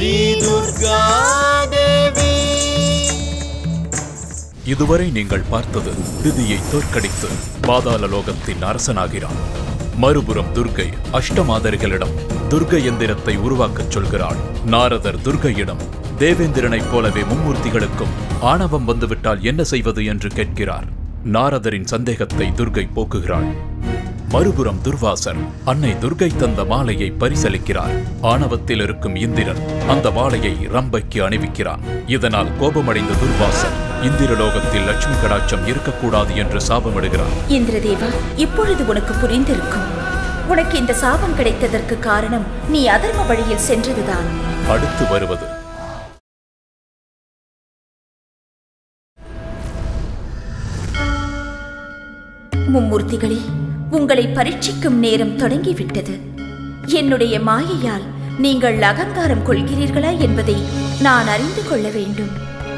ஸ்ரீ துர்கா தேவி இதுவரை நீங்கள் பார்த்தது திதியை தோற்கடித்து பாதாள லோகத்தின் அரசனாகிறான் மறுபுறம் துர்கை அஷ்டமாதரிகளிடம் துர்க எந்திரத்தை உருவாக்கச் சொல்கிறாள் நாரதர் துர்கையிடம் தேவேந்திரனைப் போலவே மும்மூர்த்திகளுக்கும் ஆணவம் வந்துவிட்டால் என்ன செய்வது என்று கேட்கிறார் நாரதரின் சந்தேகத்தை துர்கை போக்குகிறாள் மறுபுறம் துர்வாசர் அன்னை துர்கை தந்த மாலையை பரிசளிக்கிறார் ஆணவத்தில் இருக்கும் இந்திரன் அந்த மாலையை ரம்பைக்கு அணிவிக்கிறான் இதனால் கோபமடைந்த துர்வாசர் இந்திரலோகத்தில் லட்சுமி கடாட்சம் இருக்கக்கூடாது என்று சாபமிடுகிறார் இந்திரதேவா இப்பொழுது உனக்கு புரிந்திருக்கும் உனக்கு இந்த சாபம் கிடைத்ததற்கு காரணம் நீ அதர்ம வழியில் சென்றதுதான் அடுத்து வருவது மும்மூர்த்திகளே உங்களை பரீட்சிக்கும் நேரம் தொடங்கிவிட்டது என்னுடைய மாயையால் நீங்கள் அகங்காரம் கொள்கிறீர்களா என்பதை நான் அறிந்து கொள்ள வேண்டும்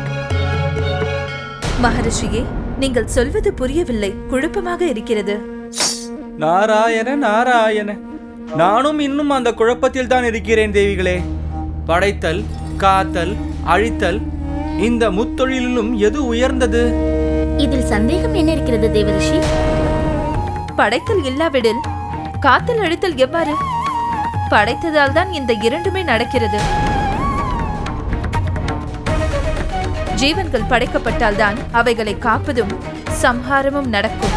மகரிஷியே நீங்கள் சொல்வது புரியவில்லை குழப்பமாக இருக்கிறது நாராயண நாராயண நானும் இன்னும் அந்த குழப்பத்தில் தான் இருக்கிறேன் தேவிகளே படைத்தல் காத்தல் அழித்தல் இந்த முத்தொழிலிலும் எது உயர்ந்தது இதில் சந்தேகம் என்ன இருக்கிறது தேவரிஷி படைத்தல் இல்லாவிடில் காத்தல் அழித்தல் எவ்வாறு படைத்ததால் தான் இந்த இரண்டுமே நடக்கிறது ஜீவன்கள் படைக்கப்பட்டால்தான் அவைகளை காப்பதும் சம்ஹாரமும் நடக்கும்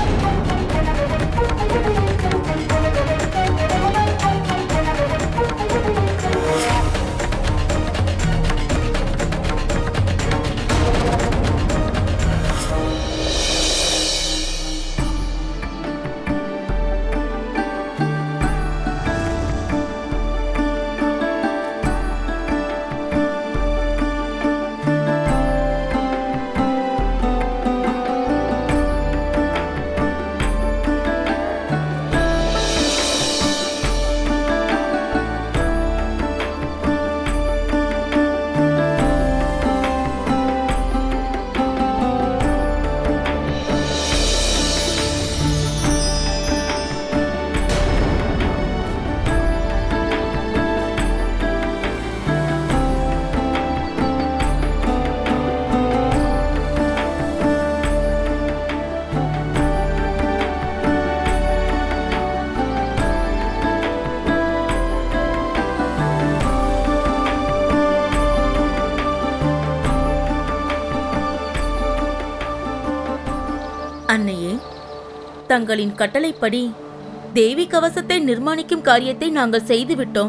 அன்னையே தங்களின் கட்டளைப்படி தேவி கவசத்தை நிர்மாணிக்கும் காரியத்தை நாங்கள் செய்துவிட்டோம்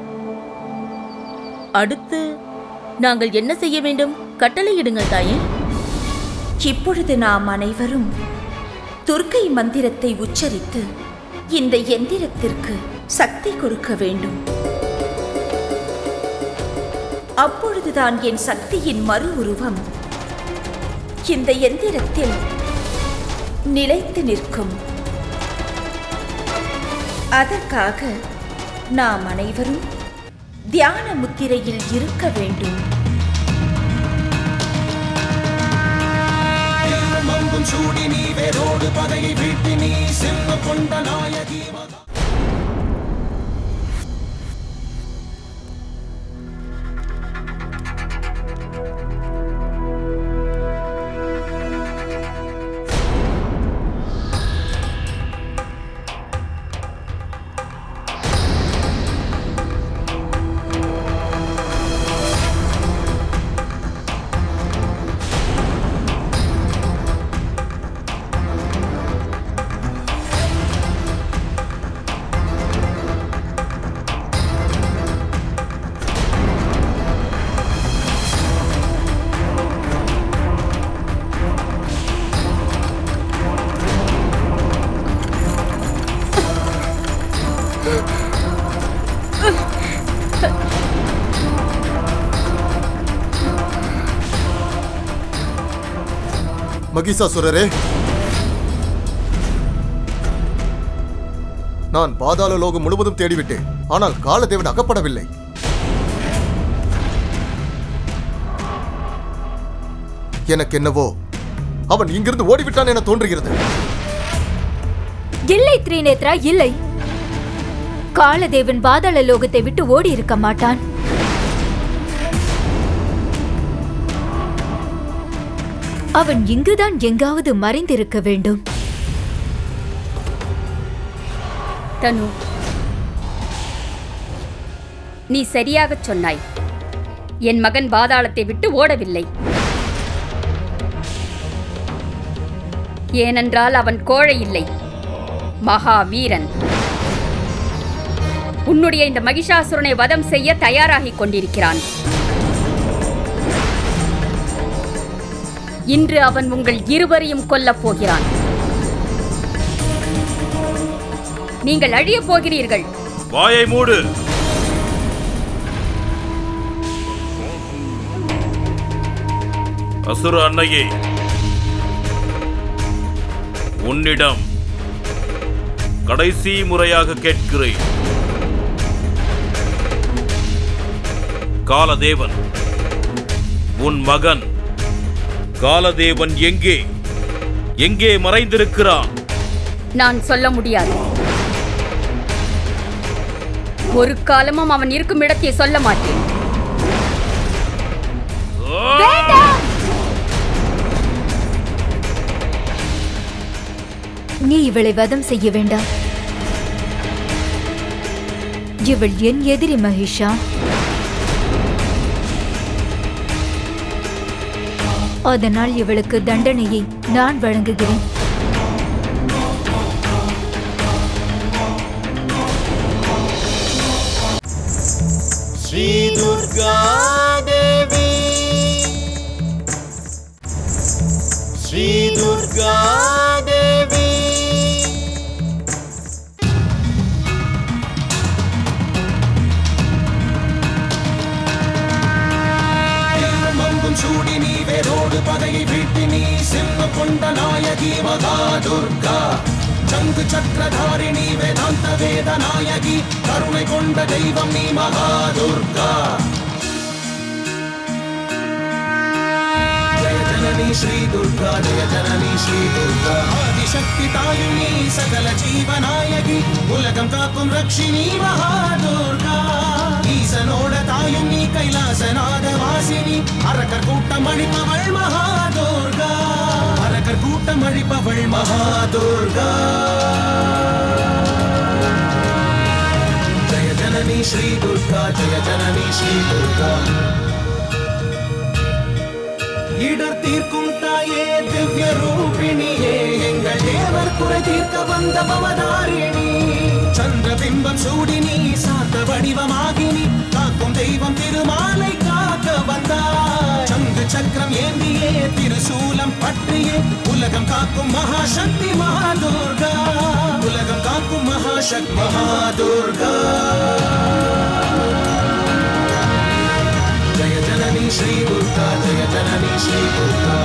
அடுத்து நாங்கள் என்ன செய்ய வேண்டும் கட்டளையிடுங்கள் தாயே இப்பொழுது நாம் அனைவரும் துர்க்கை மந்திரத்தை உச்சரித்து இந்த எந்திரத்திற்கு சக்தி கொடுக்க வேண்டும் அப்பொழுதுதான் என் சக்தியின் மறு உருவம் இந்த எந்திரத்தில் நிலைத்து நிற்கும் அதற்காக நாம் அனைவரும் தியான முத்திரையில் இருக்க வேண்டும் மம்பும் சூடி நீ வேரோடு பதையை வீட்டி நீ செல்வ கொண்ட நாயகி மகா மகிஷாசுரரே நான் பாதாள லோகம் முழுவதும் தேடிவிட்டேன் ஆனால் காலதேவன் அகப்படவில்லை எனக்கு என்னவோ அவன் இங்கிருந்து ஓடிவிட்டான் என தோன்றுகிறது இல்லை திரிநேத்ரா இல்லை காலதேவன் பாதாள லோகத்தை விட்டு ஓடி இருக்க மாட்டான் அவன் இங்குதான் எங்காவது மறைந்திருக்க வேண்டும் தனு நீ சரியாகச் சொன்னாய் என் மகன் பாதாளத்தை விட்டு ஓடவில்லை ஏனென்றால் அவன் கோழை இல்லை மகா வீரன் உன்னுடைய இந்த மகிஷாசுரனை வதம் செய்ய தயாராகிக் கொண்டிருக்கிறான் இன்று அவன் உங்கள் இருவரையும் கொல்லப் போகிறான் நீங்கள் அழியப் போகிறீர்கள் வாயை மூடு அசுர அன்னையே உன்னிடம் கடைசி முறையாக கேட்கிறேன் காலதேவன் உன் மகன் காலதேவன் எங்கே எங்கே மறைந்திருக்கிறான் நான் சொல்ல முடியாது ஒரு காலமும் அவன் இருக்கும் இடத்தை சொல்ல மாட்டேன் நீ இவளை வதம் செய்ய வேண்டாம் இவள் என் எதிரி மகிஷா அதனால் இவளுக்கு தண்டனையை நான் வழங்குகிறேன் श्री दुर्गा देवी श्री दुर्गा देवी மம்பும் சூடி நீ வேரோடு பதையை வீட்டி நீ செல்வ கொண்ட நாயகி மகா துர்கா சங்கு சக்கரதாரிணி வேதாந்த வேத நாயகி கருணை கொண்ட தெய்வம் நீ மகா துர்கா ஜய ஜனனி ஸ்ரீ துர்கா ஜய ஜனனி ஸ்ரீ துர்கா ஆதிசக்தி தாயும் நீ சகல ஜீவநாயகி உலகம் காக்கும் ரக்ஷினி மகா துர்கா ஈசனோட தாயும் நீ கைலாசநாத வாசினி அரக்கர் கூட்டம் அழிப்பவள் மகா துர்கா அரக்கர் கூட்டம் அழிப்பவள் மகா துர்கா ஜய ஜனனி ஸ்ரீ துர்கா ஜய ஜனனி ஸ்ரீ துர்கா இடர் தீர்க்கும் தாயே திவ்ய ரூபிணியே எங்கள் தேவர் குறை தீர்க்க வந்த பவதாரிணி சந்திர பிம்பம் சூடினி சாத்த வடிவமாகினி காக்கும் தெய்வம் திருமாலை காக்க வந்தாய் சங்கு சக்கரம் ஏந்தியே திருசூலம் பற்றியே உலகம் காக்கும் மகாசக்தி மகாதுர்கா உலகம் காக்கும் மகாசக்தி மகாதுர்கா ஜய ஜனனி ஸ்ரீ துர்கா ஜய ஜனனி ஸ்ரீ துர்கா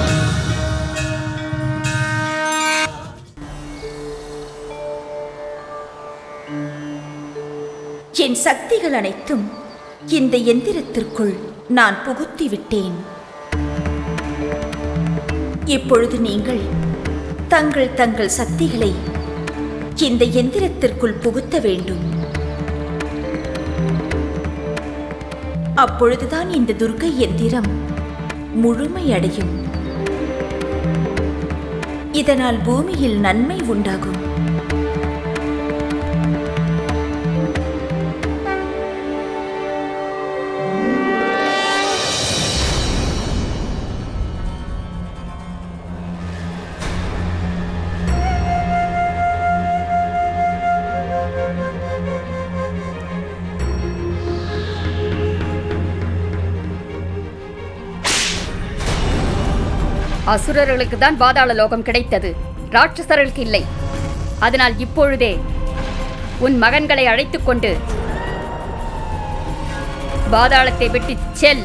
என் சக்திகள் அனைத்தும் இந்த எந்திரத்திற்குள் நான் புகுத்தி விட்டேன் இப்பொழுது நீங்கள் தங்கள் தங்கள் சக்திகளை இந்த எந்திரத்திற்குள் புகுத்த வேண்டும் அப்பொழுதுதான் இந்த துர்க்கை எந்திரம் முழுமையடையும் இதனால் பூமியில் நன்மை உண்டாகும் அசுரர்களுக்கு தான் பாதாள லோகம் கிடைத்தது ராட்சசர்களுக்கு இல்லை அதனால் இப்பொழுதே உன் மகன்களை அழைத்துக் கொண்டு பாதாளத்தை விட்டு செல்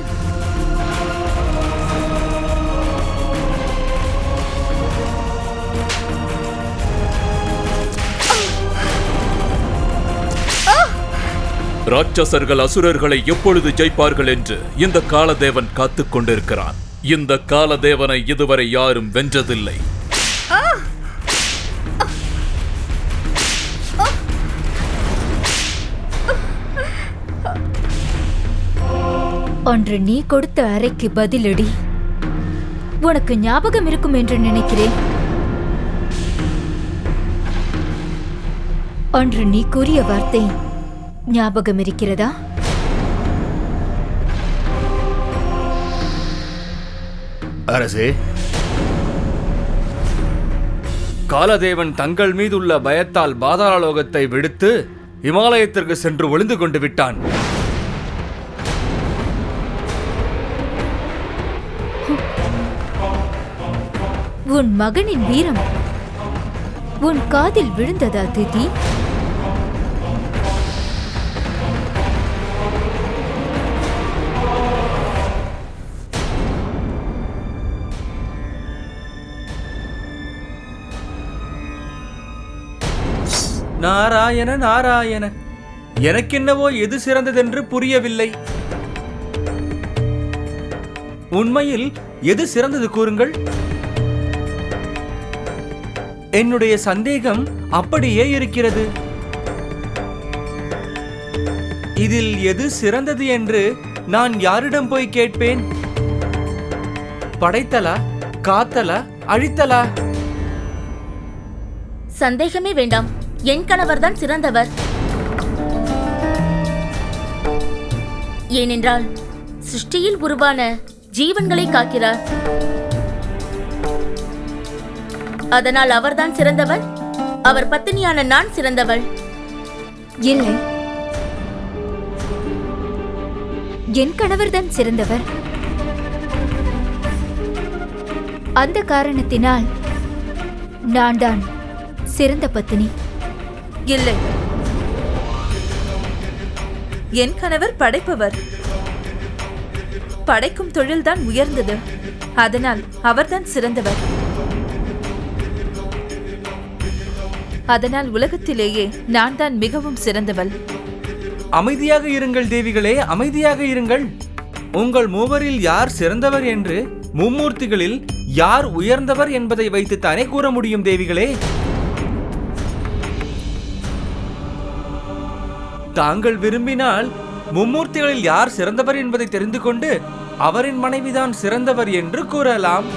ராட்சசர்கள் அசுரர்களை எப்பொழுது ஜெயிப்பார்கள் என்று இந்த காலதேவன் காத்துக் கொண்டிருக்கிறான் இந்த காலதேவனை இதுவரை யாரும் வென்றதில்லை ஒன்று நீ கொடுத்த அறைக்கு பதிலடி உனக்கு ஞாபகம் இருக்கும் என்று நினைக்கிறேன் அன்று நீ கூறிய வார்த்தை ஞாபகம் இருக்கிறதா அரசே காலதேவன் தங்கள் மீதுள்ள பயத்தால் பாதாளலோகத்தை விடுத்து இமாலயத்திற்கு சென்று ஒளிந்து கொண்டு விட்டான் உன் மகனின் வீரம் உன் காதில் விழுந்ததா திதி நாராயண நாராயண எனக்கென்னவோ எது சிறந்ததென்று புரியவில்லை உண்மையில் எது சிறந்தது கூறுங்கள் என்னுடைய சந்தேகம் அப்படியே இருக்கிறது இதில் எது சிறந்தது என்று நான் யாரிடம் போய் கேட்பேன் படைத்தலா காத்தலா அழித்தலா சந்தேகமே வேண்டாம் என் கணவர்தான் சிறந்தவர் ஏனென்றால் சிருஷ்டியில் உருவான ஜீவன்களை காக்கிறார் அதனால் அவர்தான் சிறந்தவர் அவர் பத்தினியான நான் சிறந்தவள் இல்லை என் கணவர்தான் சிறந்தவர் அந்த காரணத்தினால் நான் தான் சிறந்த பத்தினி இல்லை என் கணவர் படைப்பவர் படைக்கும் தொழில்தான் உயர்ந்தது அதனால் அவர்தான் சிறந்தவர் அதனால் உலகத்திலேயே நான் தான் மிகவும் சிறந்தவள் அமைதியாக இருங்கள் தேவிகளே அமைதியாக இருங்கள் உங்கள் மூவரில் யார் சிறந்தவர் என்று மும்மூர்த்திகளில் யார் உயர்ந்தவர் என்பதை வைத்துத்தானே கூற முடியும் தேவிகளே தாங்கள் விரும்பினால் மும்மூர்த்திகளில் யார் சிறந்தவர் என்பதை தெரிந்து கொண்டு அவரின் மனைவிதான் சிறந்தவர் என்று கூறலாம்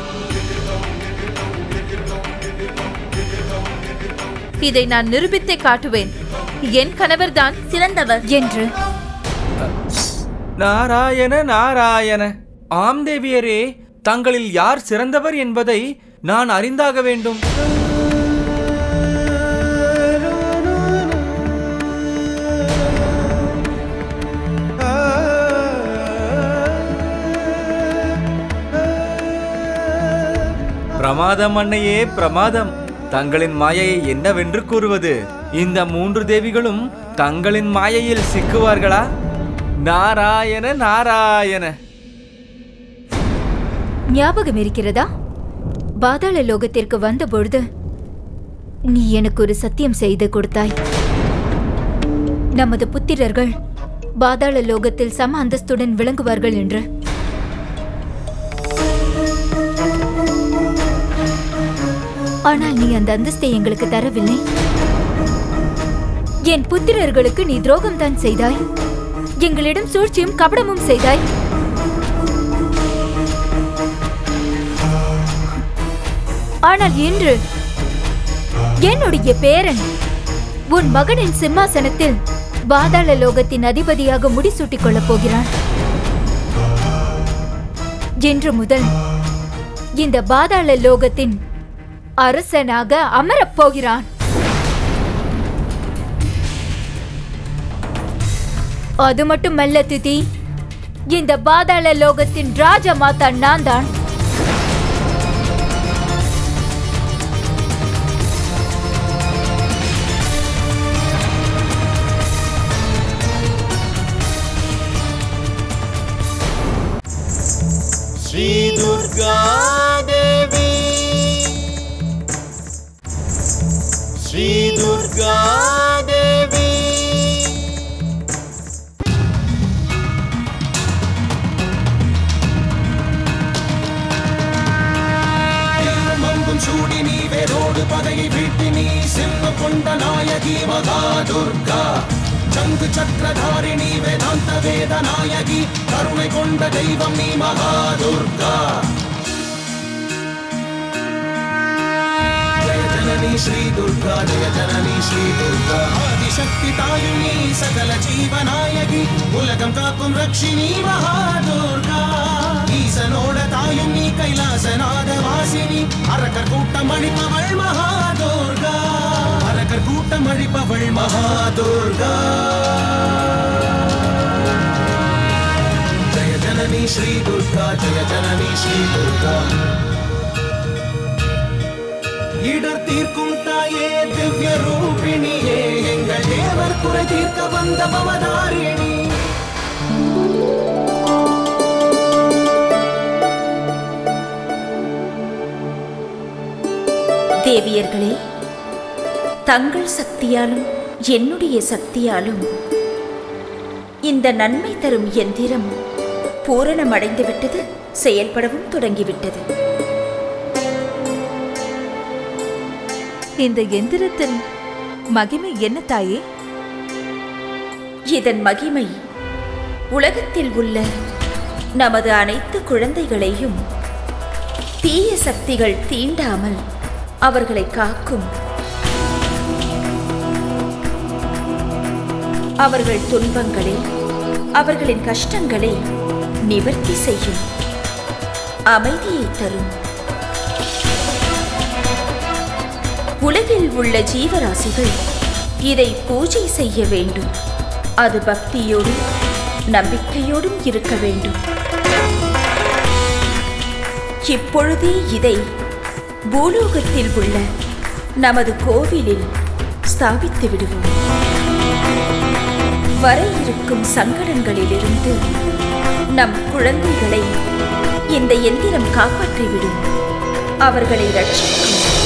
இதை நான் நிரூபித்தே காட்டுவேன் என் கணவர்தான் சிறந்தவர் என்று நாராயண நாராயண ஆம் தேவியரே தங்களில் யார் சிறந்தவர் என்பதை நான் அறிந்தாக வேண்டும் பிரமாதம் அன்னையே பிரமாதம் தங்களின் மாயையை என்னவென்று கூறுவது இந்த மூன்று தேவிகளும் தங்களின் மாயையில் சிக்குவார்களா நாராயண நாராயண ஞாபகம் இருக்கிறதா பாதாள லோகத்திற்கு வந்த பொழுது நீ எனக்கு ஒரு சத்தியம் செய்து கொடுத்தாய் நமது புத்திரர்கள் பாதாள லோகத்தில் சம அந்தஸ்துடன் விளங்குவார்கள் என்று ஆனால் நீ அந்த அந்தஸ்தை எங்களுக்கு தரவில்லை என் புத்திரர்களுக்கு நீ துரோகம் தான் செய்தாய் எங்களிடம் சூழ்ச்சியும் கபடமும் செய்தாய் ஆனால் இன்று என்னுடைய பேரன் உன் மகனின் சிம்மாசனத்தில் பாதாள லோகத்தின் அதிபதியாக முடிசூட்டிக் கொள்ளப் போகிறான் இன்று முதல் இந்த பாதாள லோகத்தின் அரசனாக அமரப் போகிறான் அது மட்டுமல்ல திதி இந்த பாதாள லோகத்தின் ராஜமாதா நான் தான் श्री दुर्गा देवी श्री दुर्गा देवी மங்கும் சூடி நீ வேரோடு பதையை வீட்டி நீ செல்வ கொண்ட நாயகி மகா துர்கா சங்கு சக்கரதாரிணி வேதாந்த வேத நாயகி கருணை கொண்ட தெய்வம் நீ மகா துர்கா శ్రీ దుర్గా జయ జనని శ్రీ దుర్గా ఆదిశక్తి తాయుని సకల జీవనాయకి ఉలగం కాக்கும் రక్షిణి మహాదుర్గా ஈசனோட தாயும் நீ கைலாசநாத வாசினி அரக்கர் கூட்டம் அழிப்பவள் மகாதுர்கா அரக்கர் கூட்டம் அழிப்பவள் மகாதுர்கா ஜய ஜனனி ஸ்ரீ துர்கா ஜய ஜனனி ஸ்ரீ துர்கா இடர் தீர்க்கும் தாயே திவ்ய ரூபிணியே எங்கள் தேவர் குறை தீர்க்க வந்த பவதாரிணி தேவியர்களே தங்கள் சக்தியாலும் என்னுடைய சக்தியாலும் இந்த நன்மை தரும் எந்திரம் பூரணமடைந்து விட்டது செயல்படவும் தொடங்கிவிட்டது இந்த எந்திரத்தின் மகிமை என்ன தாயே இதன் மகிமை உலகத்தில் உள்ள நமது அனைத்து குழந்தைகளையும் தீய சக்திகள் தீண்டாமல் அவர்களை காக்கும் அவர்கள் துன்பங்களை அவர்களின் கஷ்டங்களை நிவர்த்தி செய்யும் அமைதியை தரும் உலகில் உள்ள ஜீவராசிகள் இதை பூஜை செய்ய வேண்டும் அது பக்தியோடும் நம்பிக்கையோடும் இருக்க வேண்டும் இப்பொழுதே இதை பூலோகத்தில் உள்ள நமது கோவிலில் ஸ்தாபித்து விடுவோம் வர இருக்கும் சங்கடங்களிலிருந்து நம் குழந்தைகளை இந்த எந்திரம் காப்பாற்றிவிடும் அவர்களை ரட்சிக்கும்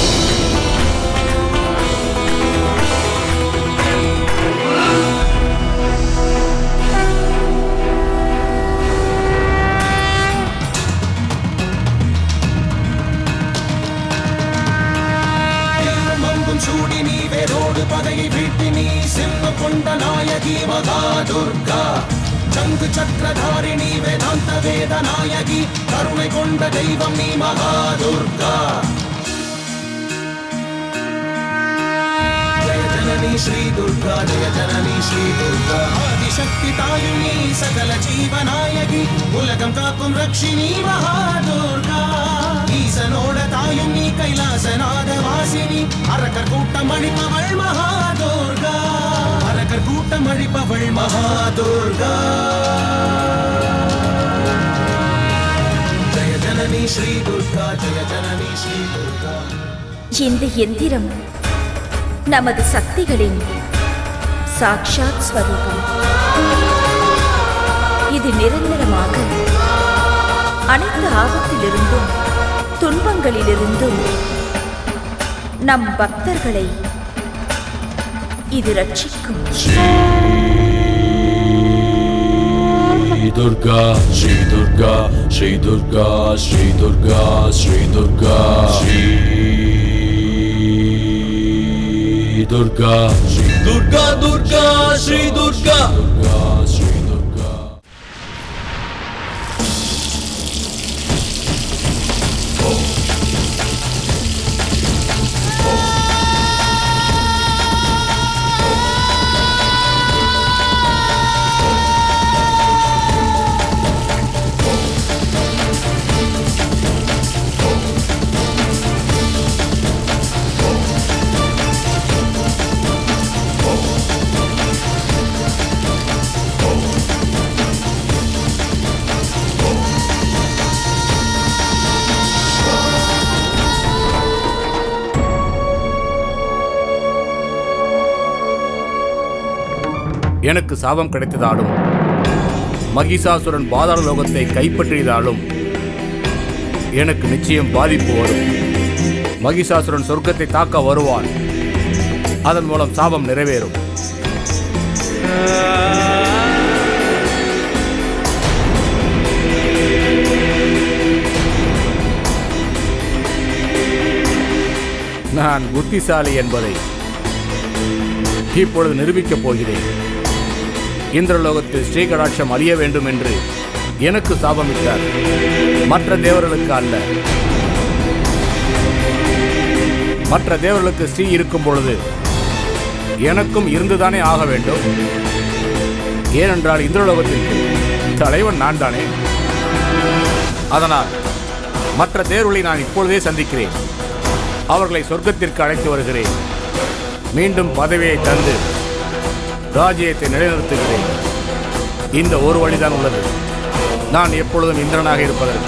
மம்பும் சூடி நீ வேரோடு பகையை வீட்டி நீ சிம்ம கொண்ட நாயகி மகா துர்கா சங்கு சக்கரதாரிணி வேதாந்த வேத நாயகி கருணை கொண்ட தெய்வம் நீ மகா துர்கா ஜய ஜனனி ஸ்ரீ துர்கா ஜய ஜனனி ஸ்ரீ துர்கா ஆதிசக்தி தாயுனி சகல ஜீவநாயகி உலகம் காக்கும் ரக்ஷினி மகா துர்கா ஈசனோட தாயும் நீ கைலாசநாத வாசினி அரக்கர் கூட்டம் அழிப்பவள் மகாதுர்கா அரக்கர் கூட்டம் அழிப்பவள் மகாதுர்கா ஜய ஜனனி ஸ்ரீ துர்கா ஜய ஜனனி ஸ்ரீ துர்கா இந்த எந்திரம் நமது சக்திகளின் சாக்ஷாத் ஸ்வரூபம் இது நிரந்தரமாக அனைத்து ஆபத்திலிருந்தும் துன்பங்களிலிருந்தும் நம் பக்தர்களை இது ரட்சிக்கும் श्री दुर्गा श्री दुर्गा श्री दुर्गा श्री दुर्गा श्री दुर्गा श्री दुर्गा श्री दुर्गा दुर्गा श्री दुर्गा दुर्गा श्री दुर्गा எனக்கு சாபம் கிடைத்ததாலும் மகிஷாசுரன் பாதாள லோகத்தை கைப்பற்றியதாலும் எனக்கு நிச்சயம் பாதிப்பு வரும் மகிஷாசுரன் சொர்க்கத்தை தாக்க வருவான் அதன் மூலம் சாபம் நிறைவேறும் நான் புத்திசாலி என்பதை இப்பொழுது நிரூபிக்கப் போகிறேன் இந்திரலோகத்தில் ஸ்ரீகடாட்சம் அழிய வேண்டும் என்று எனக்கு சாபமிட்டார் மற்ற தேவர்களுக்கு அல்ல மற்ற தேவர்களுக்கு ஸ்ரீ இருக்கும் பொழுது எனக்கும் இருந்துதானே ஆக வேண்டும் ஏனென்றால் இந்திரலோகத்திற்கு தலைவன் நான் தானே அதனால் மற்ற தேவர்களை நான் இப்பொழுதே சந்திக்கிறேன் அவர்களை சொர்க்கத்திற்கு அழைத்து வருகிறேன் மீண்டும் பதவியை தந்து ராஜ்யத்தை நிலைநிறுத்துகிறேன் இந்த ஒரு வழிதான் உள்ளது நான் எப்பொழுதும் இந்திரனாக இருப்பதற்கு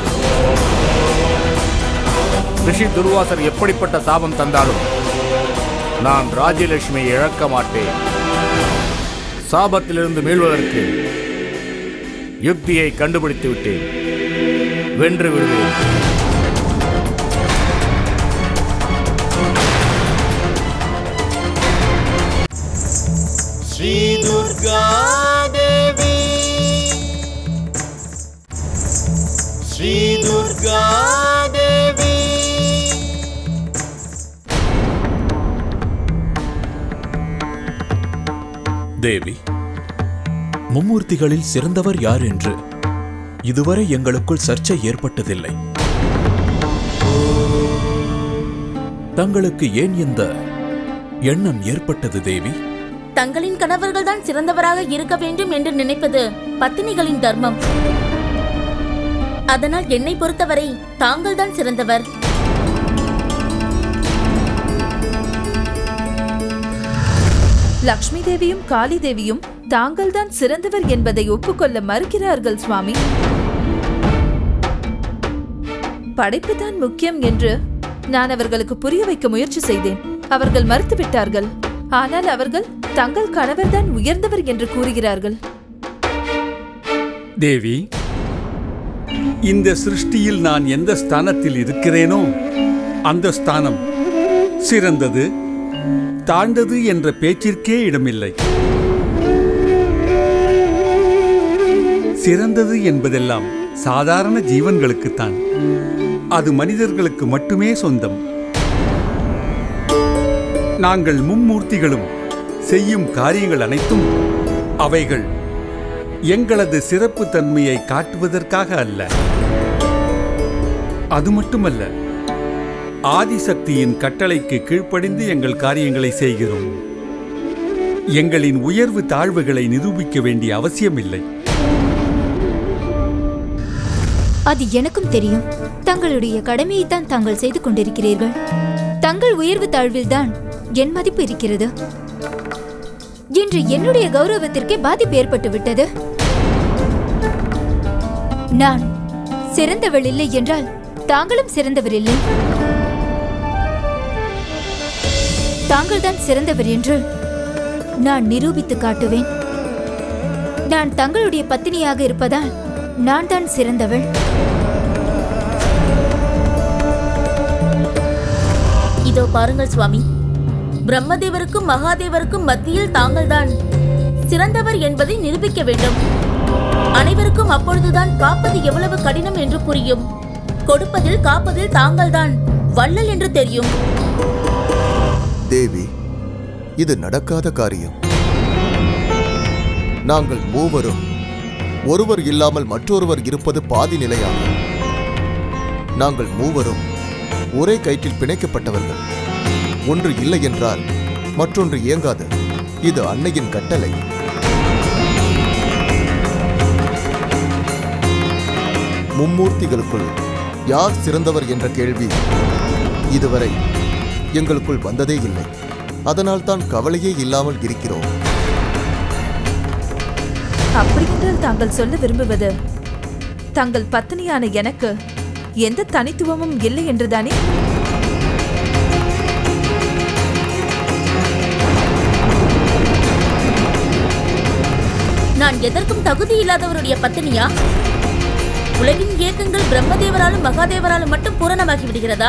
ரிஷி துர்வாசர் எப்படிப்பட்ட சாபம் தந்தாலும் நான் ராஜ்யலட்சுமியை இழக்க மாட்டேன் சாபத்திலிருந்து மீள்வதற்கு யுக்தியை கண்டுபிடித்து விட்டேன் வென்று விடுவேன் श्री दुर्गा देवी श्री दुर्गा देवी தேவி மும்மூர்த்திகளில் சிறந்தவர் யார் என்று இதுவரை எங்களுக்குள் சர்ச்சை ஏற்பட்டதில்லை தங்களுக்கு ஏன் இந்த எண்ணம் ஏற்பட்டது தேவி தங்களின் கணவர்கள் தான் சிறந்தவராக இருக்க வேண்டும் என்று நினைப்பது பத்தினிகளின் தர்மம் அதனால் என்னை பொறுத்தவரை தாங்கள் தான் சிறந்தவர் லக்ஷ்மி தேவியும் காளி தேவியும் தாங்கள்தான் சிறந்தவர் என்பதை ஒப்புக்கொள்ள மறுக்கிறார்கள் சுவாமி படைப்புதான் முக்கியம் என்று நான் அவர்களுக்கு புரிய வைக்க முயற்சி செய்தேன் அவர்கள் மறுத்துவிட்டார்கள் ஆனால் அவர்கள் தங்கள் கணவர்தான் உயர்ந்தவர் என்று கூறுகிறார்கள் தேவி இந்த சிருஷ்டியில் நான் எந்த ஸ்தானத்தில் இருக்கிறேனோ அந்த ஸ்தானம் சிறந்தது தாழ்ந்தது என்ற பேச்சிற்கே இடமில்லை சிறந்தது என்பதெல்லாம் சாதாரண ஜீவன்களுக்குத்தான் அது மனிதர்களுக்கு மட்டுமே சொந்தம் நாங்கள் மும்மூர்த்திகளும் செய்யும் காரியங்கள் அனைத்தும் அவைகள் எங்களது சிறப்பு தன்மையை காட்டுவதற்காக அல்ல அது மட்டுமல்ல ஆதிசக்தியின் கட்டளைக்கு கீழ்ப்படிந்து எங்கள் காரியங்களை செய்கிறோம் எங்களின் உயர்வு தாழ்வுகளை நிரூபிக்க வேண்டிய அவசியமில்லை அது எனக்கும் தெரியும் தங்களுடைய கடமையைத்தான் தாங்கள் செய்து கொண்டிருக்கிறீர்கள் தங்கள் உயர்வு தாழ்வில்தான் என் மதிப்பு இருக்கிறது இன்று என்னுடைய கௌரவத்திற்கே பாதிப்பு ஏற்பட்டு விட்டது நான் சிறந்தவள் இல்லை என்றால் தாங்களும் சிறந்தவர் இல்லை தாங்கள்தான் சிறந்தவர் என்று நான் நிரூபித்து காட்டுவேன் நான் தங்களுடைய பத்தினியாக இருப்பதால் நான் தான் சிறந்தவள் இதோ பாருங்கள் சுவாமி பிரம்மதேவருக்கும் மகாதேவருக்கும் மத்தியில் தாங்கள்தான் சிறந்தவர் என்பதை நிரூபிக்க வேண்டும் அனைவருக்கும் அப்பொழுதுதான் காப்பது எவ்வளவு கடினம் என்று புரியும் கொடுப்பதில் காப்பதில் தாங்கள்தான் வள்ளல் என்று தெரியும் தேவி இது நடக்காத காரியம் நாங்கள் மூவரும் ஒருவர் இல்லாமல் மற்றொருவர் இருப்பது பாதி நிலையாகும் நாங்கள் மூவரும் ஒரே கயிற்றில் பிணைக்கப்பட்டவர்கள் ஒன்று இல்லை என்றால் மற்றொன்று இயங்காது இது அன்னையின் கட்டளை மும்மூர்த்திகளுக்குள் யார் சிறந்தவர் என்ற கேள்வி இதுவரை எங்களுக்குள் வந்ததே இல்லை அதனால் தான் கவலையே இல்லாமல் இருக்கிறோம் அப்படியென்றால் தாங்கள் சொல்ல விரும்புவது தங்கள் பத்தினியான எனக்கு எந்த தனித்துவமும் இல்லை என்றுதானே நான் எதற்கும் தகுதி இல்லாதவருடைய பத்தினியா உலகின் இயக்கங்கள் பிரம்மதேவராலும் மகாதேவராலும் மட்டும் பூரணமாகி விடுகிறதா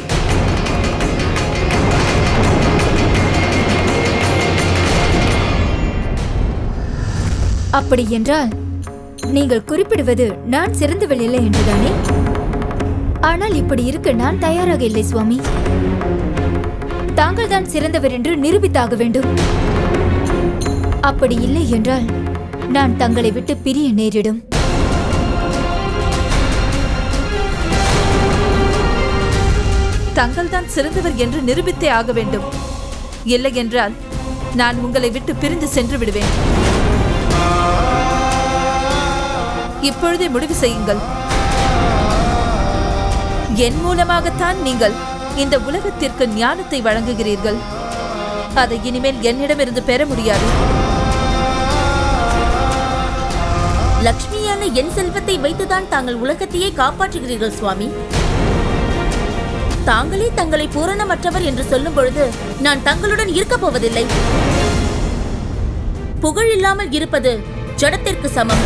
அப்படி என்றால் நீங்கள் குறிப்பிடுவது நான் சிறந்தவள் இல்லை என்றுதானே ஆனால் இப்படி இருக்க நான் தயாராக இல்லை சுவாமி தாங்கள் தான் சிறந்தவர் என்று நிரூபித்தாக வேண்டும் அப்படி இல்லை என்றால் நான் தங்களை விட்டு பிரிய நேரிடும் தங்கள்தான் சிறந்தவர் என்று நிரூபித்தே ஆக வேண்டும் இல்லை என்றால் நான் உங்களை விட்டு பிரிந்து சென்று விடுவேன் இப்பொழுதே முடிவு செய்யுங்கள் என் மூலமாகத்தான் நீங்கள் இந்த உலகத்திற்கு ஞானத்தை வழங்குகிறீர்கள் அதை இனிமேல் என்னிடமிருந்து பெற முடியாது லக்ஷ்மியான என் செல்வத்தை வைத்துதான் தாங்கள் உலகத்தையே காப்பாற்றுகிறீர்கள் சுவாமி தாங்களே தங்களை பூரணமற்றவர் என்று சொல்லும் பொழுது நான் தங்களுடன் இருக்கப் போவதில்லை புகழ் இல்லாமல் இருப்பது ஜடத்திற்கு சமம்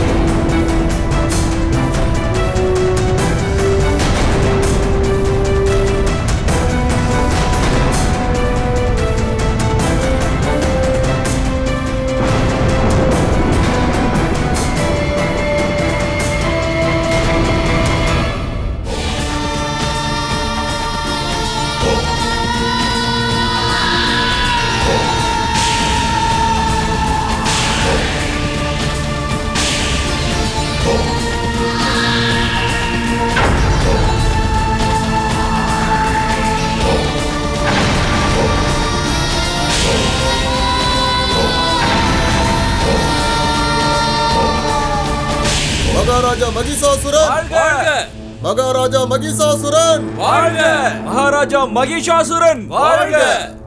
மகாராஜா மகிஷாசுரன் மகாராஜா மகிஷாசுரன் வாழ்க மகாராஜா மகிஷாசுரன் வாழ்க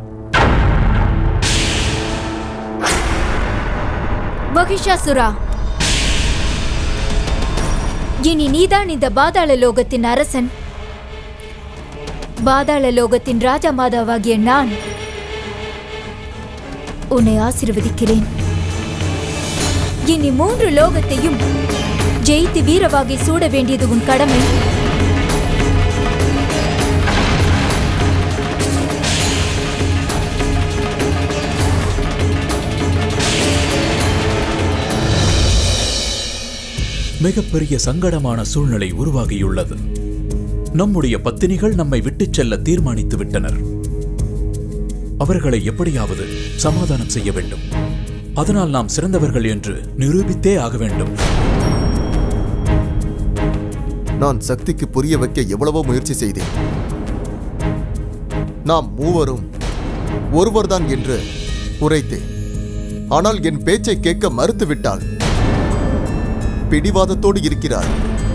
மகிஷாசுரா இனி நீதான் இந்த பாதாள லோகத்தின் அரசன் பாதாள லோகத்தின் ராஜா மாதாவாகிய நான் உன்னை ஆசிர்வதிக்கிறேன் இனி மூன்று லோகத்தையும் ஜெயித்து வீரவாகை சூட வேண்டியது உன் கடமை மிகப்பெரிய சங்கடமான சூழ்நிலை உருவாகியுள்ளது நம்முடைய பத்தினிகள் நம்மை விட்டுச் செல்ல தீர்மானித்து விட்டனர் அவர்களை எப்படியாவது சமாதானம் செய்ய வேண்டும் அதனால் நாம் சிறந்தவர்கள் என்று நிரூபித்தே ஆக வேண்டும் நான் சக்திக்கு புரிய வைக்க எவ்வளவோ முயற்சி செய்தேன் நாம் மூவரும் ஒருவர்தான் என்று உரைத்தேன் ஆனால் என் பேச்சை கேட்க மறுத்துவிட்டாள் பிடிவாதத்தோடு இருக்கிறார்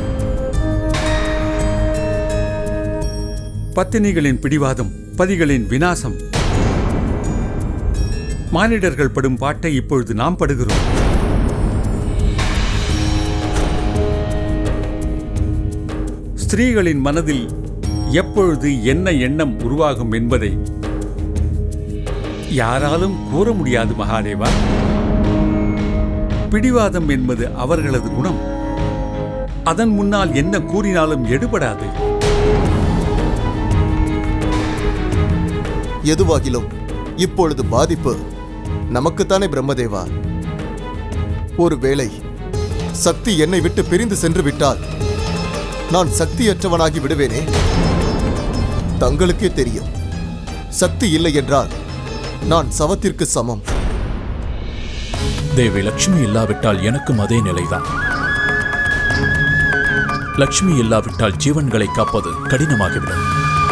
பத்தினிகளின் பிடிவாதம் பதிகளின் வினாசம் மானிடர்கள் படும் பாட்டை இப்பொழுது நாம் படுகிறோம் ஸ்திரீகளின் மனதில் எப்பொழுது என்ன எண்ணம் உருவாகும் என்பதை யாராலும் கூற முடியாது மகாதேவா பிடிவாதம் என்பது அவர்களது குணம் அதன் முன்னால் என்ன கூறினாலும் எடுபடாது எதுவாகிலும் இப்பொழுது பாதிப்பு நமக்குத்தானே பிரம்மதேவா ஒருவேளை சக்தி என்னை விட்டு பிரிந்து சென்று விட்டால் நான் சக்தியற்றவனாகி விடுவேனே தங்களுக்கே தெரியும் சக்தி இல்லை என்றால் நான் சவத்திற்கு சமம் தேவி லக்ஷ்மி இல்லாவிட்டால் எனக்கும் அதே நிலைதான் லக்ஷ்மி இல்லாவிட்டால் ஜீவன்களை காப்பது கடினமாகிவிடும்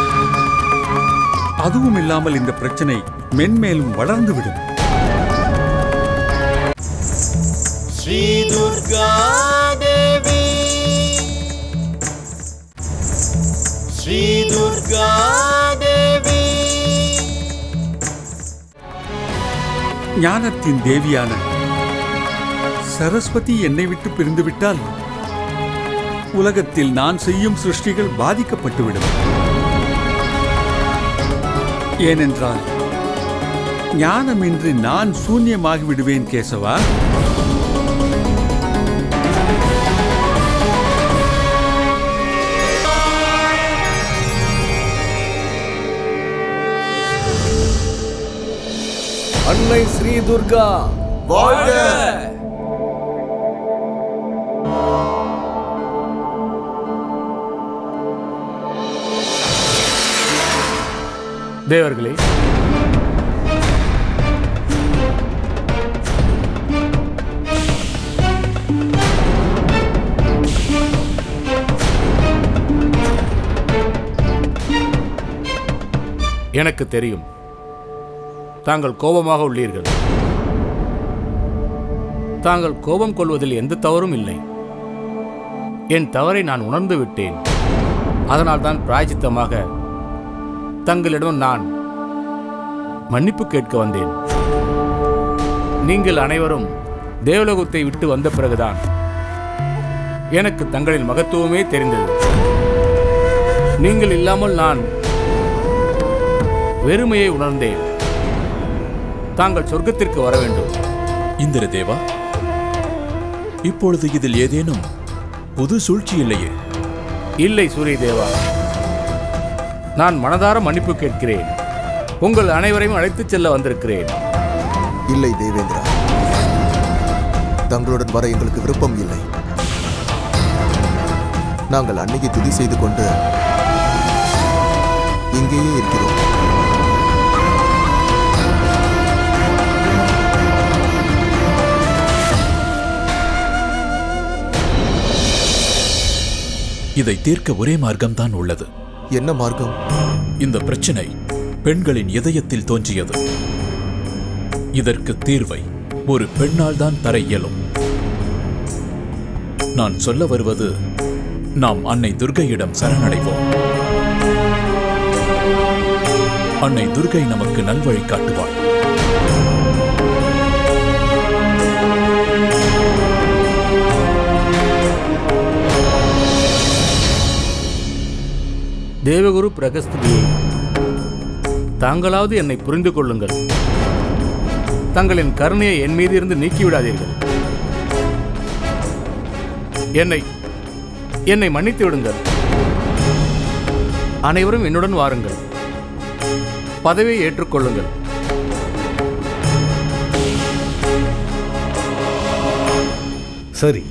அதுவும் இல்லாமல் இந்த பிரச்சனை மென்மேலும் வளர்ந்துவிடும் श्री दुर्गा देवी श्री दुर्गा देवी ஞானத்தின் தேவியான சரஸ்வதி என்னை விட்டு பிரிந்துவிட்டால் உலகத்தில் நான் செய்யும் சிருஷ்டிகள் பாதிக்கப்பட்டுவிடும் ஏனென்றால் ஞானமின்றி நான் சூன்யமாகி விடுவேன் கேசவா அன்னை ஸ்ரீ துர்கா வாழ்க தேவர்களே எனக்கு தெரியும் தாங்கள் கோபமாக உள்ளீர்கள் தாங்கள் கோபம் கொள்வதில் எந்த தவறும் இல்லை என் தவறை நான் உணர்ந்து விட்டேன் அதனால்தான் பிராயச்சித்தமாக தங்களிடம் நான் மன்னிப்பு கேட்க வந்தேன் நீங்கள் அனைவரும் தேவலோகத்தை விட்டு வந்த பிறகுதான் எனக்கு தங்களின் மகத்துவமே தெரிந்தது நீங்கள் இல்லாமல் நான் வெறுமையை உணர்ந்தேன் தாங்கள் சொர்க்கத்திற்கு வர வேண்டும் இந்திர தேவா இப்பொழுது இதில் ஏதேனும் புது சூழ்ச்சி இல்லையே இல்லை சூரிய தேவா நான் மனதார மன்னிப்பு கேட்கிறேன் உங்கள் அனைவரையும் அழைத்துச் செல்ல வந்திருக்கிறேன் இல்லை தேவேந்திரா தங்களுடன் வர எங்களுக்கு விருப்பம் இல்லை நாங்கள் அன்னையை துதி செய்து கொண்டு இங்கேயே இருக்கிறோம் இதை தீர்க்க ஒரே மார்க்கம்தான் உள்ளது என்ன மார்க்கம் இந்த பிரச்சனை பெண்களின் இதயத்தில் தோன்றியது இதற்கு தீர்வை ஒரு பெண்ணால் தான் தர இயலும் நான் சொல்ல வருவது நாம் அன்னை துர்க்கையிடம் சரணடைவோம் அன்னை துர்க்கை நமக்கு நல்வழி காட்டுவாள் தேவகுரு பிரகஸ்திரியை தாங்களாவது என்னை புரிந்து கொள்ளுங்கள் தங்களின் கருணையை என் மீது இருந்து நீக்கிவிடாதீர்கள் என்னை என்னை மன்னித்து விடுங்கள் அனைவரும் என்னுடன் வாருங்கள் பதவியை ஏற்றுக்கொள்ளுங்கள் சரி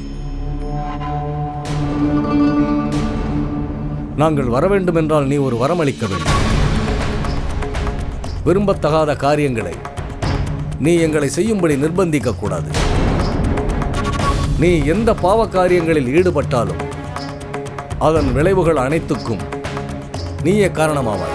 நாங்கள் வர வேண்டுமென்றால் நீ ஒரு வரமளிக்க வேண்டும் விரும்பத்தகாத காரியங்களை நீ எங்களை செய்யும்படி நிர்பந்திக்க கூடாது நீ எந்த பாவ காரியங்களில் ஈடுபட்டாலும் அதன் விளைவுகள் அனைத்துக்கும் நீயே காரணமாவாய்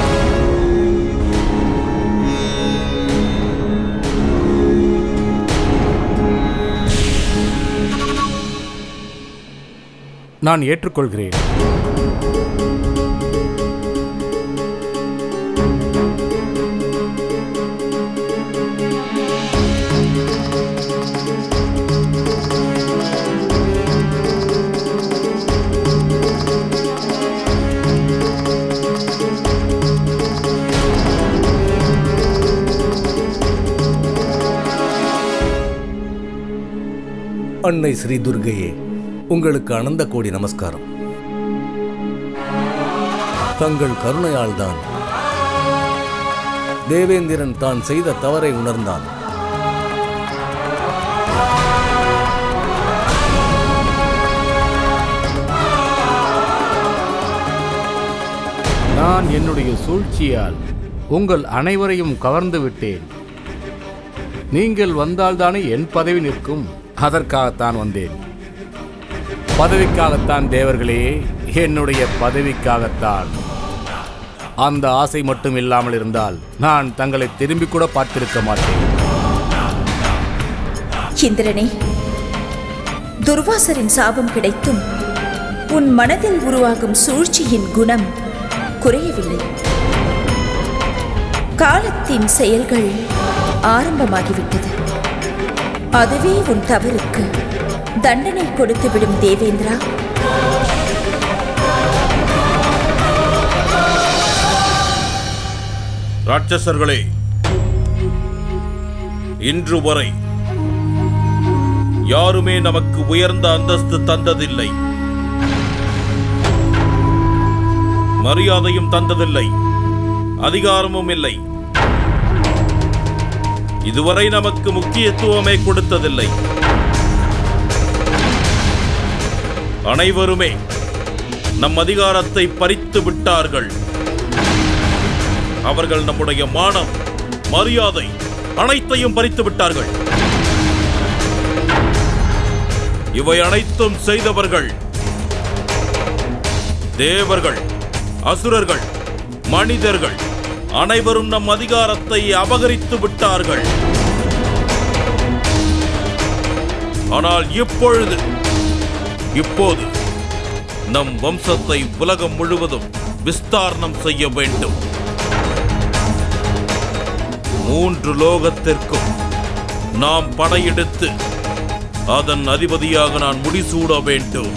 நான் ஏற்றுக்கொள்கிறேன் அன்னை ஸ்ரீ துர்கையே உங்களுக்கு அனந்த கோடி நமஸ்காரம் தங்கள் கருணையால் தான் தேவேந்திரன் தான் செய்த தவறை உணர்ந்தான் நான் என்னுடைய சூழ்ச்சியால் உங்கள் அனைவரையும் கவர்ந்து விட்டேன் நீங்கள் வந்தால்தானே என் பதவி நிற்கும் அதற்காகத்தான் வந்தேன் பதவிக்காகத்தான் தேவர்களே என்னுடைய பதவிக்காகத்தான் அந்த ஆசை மட்டும் இல்லாமல் இருந்தால் நான் தங்களை திரும்பி கூட பார்த்திருக்க மாட்டேன் இந்திரனே துர்வாசரின் சாபம் கிடைத்தும் உன் மனதில் உருவாகும் சூழ்ச்சியின் குணம் குறையவில்லை காலத்தின் செயல்கள் ஆரம்பமாகிவிட்டது அதுவே உன் தவறுக்கு தண்டனை கொடுத்துவிடும் தேவேந்திரா ராட்சசர்களே இன்று வரை யாருமே நமக்கு உயர்ந்த அந்தஸ்து தந்ததில்லை மரியாதையும் தந்ததில்லை அதிகாரமும் இல்லை இதுவரை நமக்கு முக்கியத்துவமே கொடுத்ததில்லை அனைவருமே நம் அதிகாரத்தை பறித்து விட்டார்கள் அவர்கள் நம்முடைய மானம் மரியாதை அனைத்தையும் பறித்து விட்டார்கள் இவை அனைத்தும் செய்தவர்கள் தேவர்கள் அசுரர்கள் மனிதர்கள் அனைவரும் நம் அதிகாரத்தை அபகரித்து விட்டார்கள் ஆனால் இப்பொழுது இப்போது நம் வம்சத்தை உலகம் முழுவதும் விஸ்தாரணம் செய்ய வேண்டும் மூன்று லோகத்திற்கும் நாம் படையெடுத்து அதன் அதிபதியாக நான் முடிசூட வேண்டும்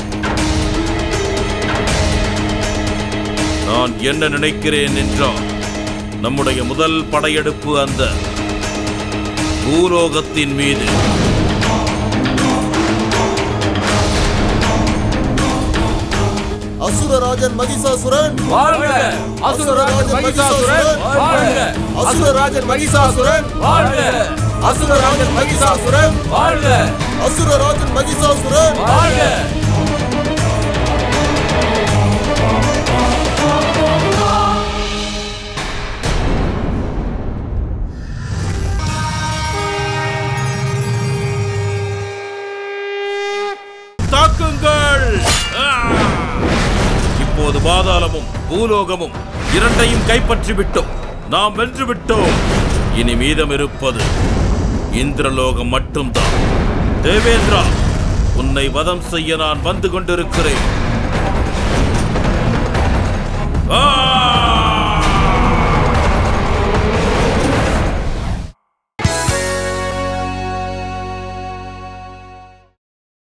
நான் என்ன நினைக்கிறேன் என்றால் நம்முடைய முதல் படையெடுப்பு அந்த பூலோகத்தின் மீது அசுரராஜன் மகிஷாசுரன் வாழ்க! அசுரராஜன் மகிஷாசுரன் வாழ்க! அசுரராஜன் மகிஷாசுரன் வாழ்க! அசுரராஜன் மகிஷாசுரன் வாழ்க! அசுரராஜன் மகிஷாசுரன் வாழ்க! தாக்குங்கள் ஆ! இப்போது பாதாளமும் பூலோகமும் இரண்டையும் கைப்பற்றி விட்டோம் நாம் வென்று விட்டோம் இனி மீதம் இருப்பது இந்திரலோகம் மட்டும்தான் தேவேந்திரா உன்னை வதம் செய்ய நான் வந்து கொண்டிருக்கிறேன் ஆ!